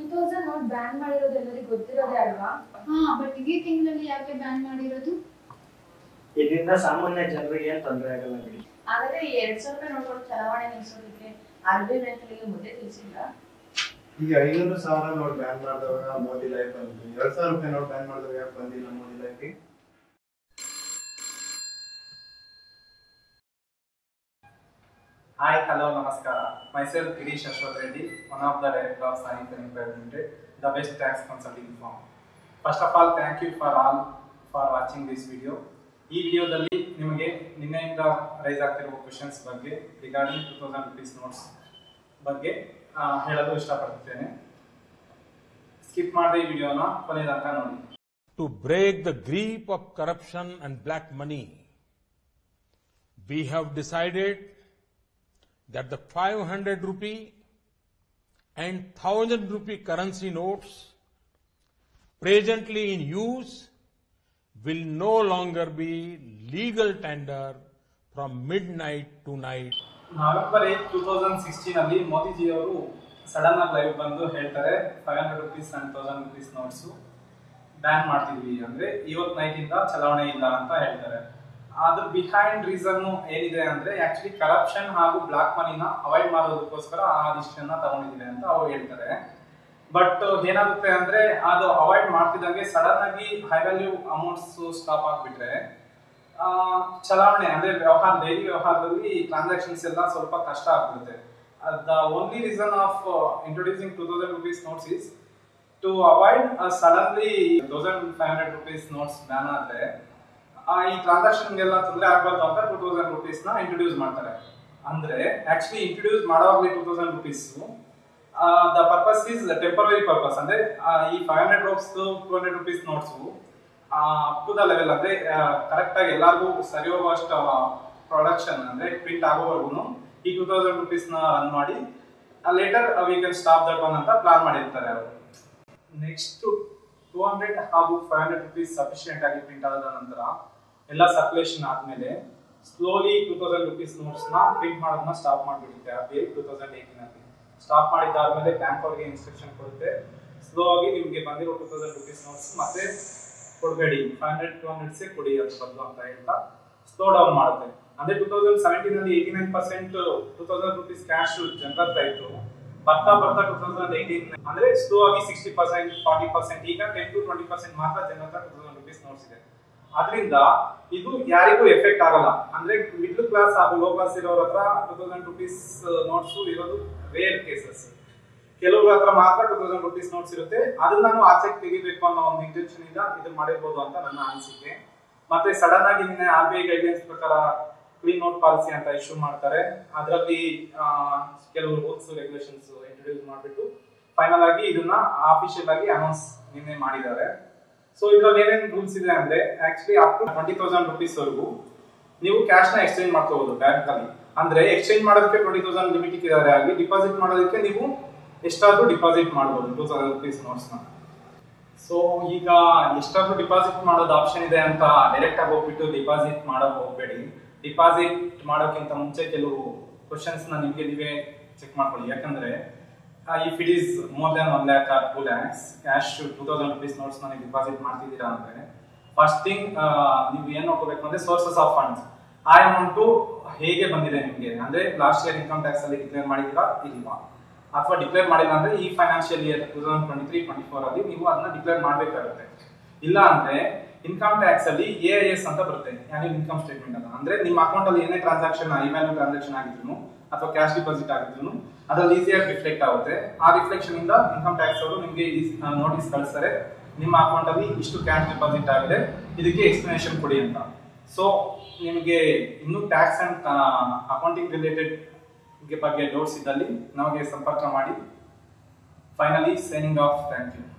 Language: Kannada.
ತೌಸಂಡ್ ನೋಟ್ ಬ್ಯಾನ್ ಮಾಡಿರೋದು ಎಲ್ಲರಿಗೂ ಗೊತ್ತಿರೋದೇ ಅಲ್ವಾ ಹಾ ಬಟ್ ಇಡೀ ತಿಂಗಳಲ್ಲಿ ಯಾಕೆ ಬ್ಯಾನ್ ಮಾಡಿರೋದು ಇದರಿಂದ ಸಾಮಾನ್ಯ ಜನರಿಗೆ ಏನ್ ತೊಂದರೆ ಆಗಲ್ಲ ಬಿಡಿ ಹಾಗಾದ್ರೆ ಈ ಎರಡ್ ಸಾವಿರ ರೂಪಾಯಿ ನೋಟ್ಗಳು ಚಲಾವಣೆ ನಿಲ್ಸೋದಕ್ಕೆ ಆರ್ ಬಿ ಐ ಬ್ಯಾಂಕ್ಗಳಿಗೆ ಮುದ್ದೆ ತಿಳಿಸಿಲ್ಲ ಈಗ ಐನೂರು ಸಾವಿರ ನೋಟ್ ಬ್ಯಾನ್ ಮಾಡಿದವಾಗ ಮೋದಿ ಲೈಫ್ ಬಂತು ಎರಡ್ ಸಾವಿರ ರೂಪಾಯಿ ನೋಟ್ ಬ್ಯಾನ್ ಮಾಡಿದವಾಗ ಯಾಕೆ ಬಂದಿಲ್ಲ Modi live Hi, hello, namaskara. Myself, Girish Ashwath Reddy, one of the director of Science and Private Limited, the best tax consulting firm. First of all, thank you for all for watching this video. ಈ ವಿಡಿಯೋದಲ್ಲಿ ನಿಮಗೆ ನಿನ್ನೆಯಿಂದ ರೈಸ್ ಆಗ್ತಿರುವ ಕ್ವಶನ್ಸ್ ಬಗ್ಗೆ regarding two thousand rupees notes ಬಗ್ಗೆ ಆ, ಹೇಳಲು ಇಷ್ಟಪಡ್ತೇನೆ ಸ್ಕಿಪ್ ಮಾಡದೆ ಈ ವಿಡಿಯೋನ ಕೊನೆ ತನಕ ನೋಡಿ to break the grip of corruption and black money, we have decided that the 500 rupee and 1000 rupee currency notes presently in use will no longer be legal tender from midnight to night November eight two thousand sixteen ಅಲ್ಲಿ ಮೋದಿಜಿ ಅವರು ಸಡನ್ ಆಗಿ ಲೈವ್ ಬಂದು ಹೇಳ್ತಾರೆ five hundred rupees and thousand rupees notes ban ಮಾಡ್ತಿದ್ವಿ ಅಂದ್ರೆ ಇವತ್ತು ನೈಟ್ ಇಂದ ಚಲಾವಣೆ ಇಲ್ಲ ಅಂತ ಹೇಳ್ತಾರೆ ಅದ್ರ ಬಿಹೈಂಡ್ ರೀಸನ್ ಏನಿದೆ ಅಂದ್ರೆ ಆಕ್ಚುಲಿ ಕರಪ್ಷನ್ ಹಾಗೂ ಬ್ಲಾಕ್ ಮನಿನ ಅವಾಯ್ಡ್ ಮಾಡೋದಕ್ಕೋಸ್ಕರ ಆ ಡಿಸಿಷನ್ ತಗೊಂಡಿದ್ದೀವಿ ಅಂತ ಅವ್ರು ಹೇಳ್ತಾರೆ ಬಟ್ ಏನಾಗುತ್ತೆ ಅಂದ್ರೆ ಅದು ಅವಾಯ್ಡ್ ಮಾಡ್ತಿದ್ದಂಗೆ ಸಡನ್ ಆಗಿ ಹೈ ವ್ಯಾಲ್ಯೂ ಅಮೌಂಟ್ಸ್ ಸ್ಟಾಪ್ ಆಗ್ಬಿಟ್ರೆ ಆ, ಚಲಾವಣೆ ಅಂದ್ರೆ ವ್ಯವಹಾರ ಡೈಲಿ ವ್ಯವಹಾರದಲ್ಲಿ ಟ್ರಾನ್ಸಾಕ್ಷನ್ಸ್ ಎಲ್ಲ ಸ್ವಲ್ಪ ಕಷ್ಟ ಆಗ್ಬಿಡುತ್ತೆ the only reason of introducing two thousand rupees notes is to avoid suddenly thousand five hundred rupees notes ban ಆದ್ರೆ ಆ, ಈ ಟ್ರಾನ್ಸಾಕ್ಷನ್ ಎಲ್ಲ ತೊಂದರೆ ಆಗ್ಬಾರ್ದು ಅಂತ ಟೂ ತೌಸಂಡ್ ರುಪೀಸ್ ನ ಇಂಟ್ರೊಡ್ಯೂಸ್ ಮಾಡ್ತಾರೆ ಅಂದ್ರೆ ಆಕ್ಚುಲಿ ಇಂಟ್ರೊಡ್ಯೂಸ್ ಮಾಡೋವಾಗ್ಲಿ two thousand rupees the purpose is temporary purpose ಅಂದ್ರೆ ಆ, ಈ five hundred rupees two hundred rupees notes up to the level ಅಂದ್ರೆ ಕರೆಕ್ಟ್ ಆಗಿ ಎಲ್ಲರಿಗೂ ಸರಿ ಹೋಗುವಷ್ಟು ಪ್ರೊಡಕ್ಷನ್ ಅಂದ್ರೆ ಪ್ರಿಂಟ್ ಆಗೋವರೆಗೂ ಈ ಟೂ ತೌಸಂಡ್ ರುಪೀಸ್ ನ ರನ್ ಮಾಡಿ later we can stop that one ಅಂತ ಪ್ಲಾನ್ ಮಾಡಿರ್ತಾರೆ ಅವರು ನೆಕ್ಸ್ಟ್ ಟೂ ಹಂಡ್ರೆಡ್ ಹಾಗೂ ಫೈವ್ ಹಂಡ್ರೆಡ್ ರುಪೀಸ್ ಸಫಿಶಿಯಂಟ್ ಆಗಿ ಪ್ರಿಂಟ್ ಆದ ನಂತರ ಎಲ್ಲ ಸರ್ಕ್ಯುಲೇಷನ್ ಆದ್ಮೇಲೆ slowly two thousand rupees notes ನ ಪ್ರಿಂಟ್ ಮಾಡೋದನ್ನ ಸ್ಟಾಪ್ ಮಾಡಿಬಿಡುತ್ತೆ R B I two thousand eighteen ಅಲ್ಲಿ ಸ್ಟಾಪ್ ಮಾಡಿದ್ದಾದ್ಮೇಲೆ ಬ್ಯಾಂಕ್ ಅವ್ರಿಗೆ ಇನ್ಸ್ಟ್ರಕ್ಷನ್ ಕೊಡುತ್ತೆ ಸ್ಲೋ ಆಗಿ ನಿಮ್ಗೆ ಬಂದಿರೋ ಟೂ ತೌಸಂಡ್ ರುಪೀಸ್ ನೋಟ್ಸ್ ಮತ್ತೆ ಕೊಡಬೇಡಿ ಫೈವ್ ಹಂಡ್ರೆಡ್ ಟೂ ಹಂಡ್ರೆಡ್ಸೇ ಕೊಡಿ ಅದ್ರ ಬದಲು ಅಂತ ಹೇಳ್ತಾ ಸ್ಲೋ ಡೌನ್ ಮಾಡುತ್ತೆ ಅಂದ್ರೆ ಟೂ ತೌಸಂಡ್ ಸೆವೆಂಟೀನ್ ಅಲ್ಲಿ eighty nine percent two thousand rupees cash ಜನರ ಹತ್ರ ಇತ್ತು ಬರ್ತಾ ಬರ್ತಾ ಟೂ ತೌಸಂಡ್ ಏಯ್ಟೀನ್ ಅಂದ್ರೆ ಸ್ಲೋ ಆಗಿ ಸಿಕ್ಸ್ಟಿ ಪರ್ಸೆಂಟ್ ಫಾರ್ಟಿ ಪರ್ಸೆಂಟ್ ಈಗ ಟೆನ್ ಟು ಟ್ವೆಂಟಿ ಪರ್ಸೆಂಟ್ ಮಾತ್ರ ಜನರ ಹತ್ರ ಟೂ ತೌಸಂಡ್ ರುಪೀಸ್ ನೋಟ್ಸ್ ಇದೆ ಅದರಿಂದ ಇದು ಯಾರಿಗೂ ಎಫೆಕ್ಟ್ ಆಗಲ್ಲ ಅಂದ್ರೆ ಮಿಡ್ಲ್ ಕ್ಲಾಸ್ ಹಾಗೂ ಲೋ ಕ್ಲಾಸ್ ಇರೋರ ಹತ್ರ ಟೂ ತೌಸಂಡ್ ರುಪೀಸ್ ನೋಟ್ಸ್ ಇರೋದು ರೇರ್ ಕೇಸಸ್ ಕೆಲವ್ರ ಹತ್ರ ಮಾತ್ರ ಟೂ ತೌಸಂಡ್ ರುಪೀಸ್ ನೋಟ್ಸ್ ಇರುತ್ತೆ ಅದನ್ನ ನಾನು ಆಚೆಗೆ ತೆಗಿಬೇಕು ಅನ್ನೋ ಒಂದು ಇಂಟೆನ್ಷನ್ ಇಂದ ಇದನ್ನ ಮಾಡಿರ್ಬೋದು ಅಂತ ನನ್ನ ಅನಿಸಿಕೆ ಮತ್ತೆ ಸಡನ್ ಆಗಿ ನಿನ್ನೆ ಆರ್ ಬಿ ಐ ಗೈಡ್ಲೈನ್ಸ್ ಪ್ರಕಾರ ಕ್ಲೀನ್ ನೋಟ್ ಪಾಲಿಸಿ ಅಂತ ಇಶ್ಯೂ ಮಾಡ್ತಾರೆ ಅದರಲ್ಲಿ ಕೆಲವು ರೂಲ್ಸ್ ರೆಗ್ಯುಲೇಷನ್ಸ್ ಇಂಟ್ರೊಡ್ಯೂಸ್ ಮಾಡಿಬಿಟ್ಟು ಫೈನಲ್ ಆಗಿ ಇದನ್ನ ಆಫಿಷಿಯಲ್ ಆಗಿ ಅನೌನ್ಸ್ ನಿನ್ನೆ ಮಾಡಿದ್ದಾರೆ ಸೊ ಇದ್ರಲ್ಲಿ ಏನೇನು ರೂಲ್ಸ್ ಇದೆ ಅಂದ್ರೆ actually up to twenty thousand rupees ವರೆಗೂ ನೀವು ಕ್ಯಾಶ್ ನ ಎಕ್ಸ್ಚೇಂಜ್ ಮಾಡ್ಕೋಬಹುದು ಬ್ಯಾಂಕ್ ಅಲ್ಲಿ ಅಂದ್ರೆ ಎಕ್ಸ್ಚೇಂಜ್ ಮಾಡೋದಕ್ಕೆ ಟ್ವೆಂಟಿ ತೌಸಂಡ್ ಲಿಮಿಟ್ ಇದ್ದಾರೆ ಆಗಿ ಡಿಪಾಸಿಟ್ ಮಾಡೋದಕ್ಕೆ ನೀವು ಎಷ್ಟಾದ್ರೂ ಡಿಪಾಸಿಟ್ ಮಾಡಬಹುದು ಟೂ ತೌಸಂಡ್ ರುಪೀಸ್ ನೋಟ್ಸ್ ನ ಸೊ ಈಗ ಎಷ್ಟಾದ್ರೂ ಡಿಪಾಸಿಟ್ ಮಾಡೋದು ಆಪ್ಷನ್ ಇದೆ ಅಂತ ಡೈರೆಕ್ಟ್ ಆಗಿ ಹೋಗ್ಬಿಟ್ಟು ಡಿಪಾಸಿಟ್ ಮಾಡೋಕೆ ಹೋಗ್ಬೇಡಿ ಡಿಪಾಸಿಟ್ ಮಾಡೋಕ್ಕಿಂತ ಮುಂಚೆ ಕೆಲವು ಕ್ವಶನ್ಸ್ ನ ನಿಮ್ಗೆ ನೀವೇ ಚೆಕ್ ಮಾಡ್ಕೊಳ್ಳಿ ಯಾಕಂದ್ರೆ if it is more than one lakh or two lakhs cash two thousand rupees notes ನೀವು ಡಿಪಾಸಿಟ್ ಮಾಡ್ತಿದ್ದೀರಾ ಅಂದ್ರೆ ಫಸ್ಟ್ ಥಿಂಗ್ ನೀವು ಏನ್ ನೋಡ್ಕೋಬೇಕು ಅಂದ್ರೆ ಸೋರ್ಸಸ್ ಆಫ್ ಫಂಡ್ಸ್ ಆ ಅಮೌಂಟ್ ಹೇಗೆ ಬಂದಿದೆ ನಿಮ್ಗೆ ಅಂದ್ರೆ ಲಾಸ್ಟ್ ಇಯರ್ ಇನ್ಕಮ್ ಟ್ಯಾಕ್ಸ್ ಅಲ್ಲಿ ಡಿಕ್ಲೇರ್ ಮಾಡಿದ್ದೀರಾ ಇಲ್ವಾ ಅಥವಾ ಡಿಕ್ಲೇರ್ ಮಾಡಿಲ್ಲ ಅಂದ್ರೆ ಈ financial year two thousand twenty three twenty four ಅಲ್ಲಿ ನೀವು ಅದನ್ನ ಡಿಕ್ಲೇರ್ ಮಾಡಬೇಕಾಗುತ್ತೆ ಇಲ್ಲ ಅಂದ್ರೆ ಇನ್ಕಮ್ ಟ್ಯಾಕ್ಸ್ ಅಲ್ಲಿ ಎ ಐ ಎಸ್ ಅಂತ ಬರುತ್ತೆ ಆನ್ಯುವಲ್ ಇನ್ಕಮ್ ಸ್ಟೇಟ್ಮೆಂಟ್ ಅಂತ ಅಂದ್ರೆ ನಿಮ್ಮ ಅಕೌಂಟ್ ಅಲ್ಲಿ ಏನೇ ಟ್ರಾನ್ಸಾಕ್ಷನ್ ಇವ್ಯಾಲ್ಯೂ ಟ್ರಾನ್ಸಾಕ್ಷನ್ ಆಗಿದ್ರು ಅಥವಾ ಕ್ಯಾಶ್ ಡಿಪಾಸಿಟ್ ಆಗಿದ್ರು ಅದ್ರಲ್ಲಿ ಈಸಿಯಾಗಿ ರಿಫ್ಲೆಕ್ಟ್ ಆಗುತ್ತೆ ಆ ರಿಫ್ಲೆಕ್ಷನ್ ಇಂದ ಇನ್ಕಮ್ ಟ್ಯಾಕ್ಸ್ ಅವರು ನಿಮಗೆ ನೋಟಿಸ್ ಕಳಿಸ್ತಾರೆ ನಿಮ್ಮ ಅಕೌಂಟ್ ಅಲ್ಲಿ ಇಷ್ಟು ಕ್ಯಾಶ್ ಡಿಪಾಸಿಟ್ ಆಗಿದೆ ಇದಕ್ಕೆ ಎಕ್ಸ್ಪ್ಲನೇಷನ್ ಕೊಡಿ ಅಂತ ಸೊ ನಿಮಗೆ ಇನ್ನೂ ಟ್ಯಾಕ್ಸ್ ಅಂಡ್ ಅಕೌಂಟಿಂಗ್ ರಿಲೇಟೆಡ್ ಬಗ್ಗೆ ಡೌಟ್ಸ್ ಇದ್ದಲ್ಲಿ ನಮಗೆ ಸಂಪರ್ಕ ಮಾಡಿ finally signing off thank you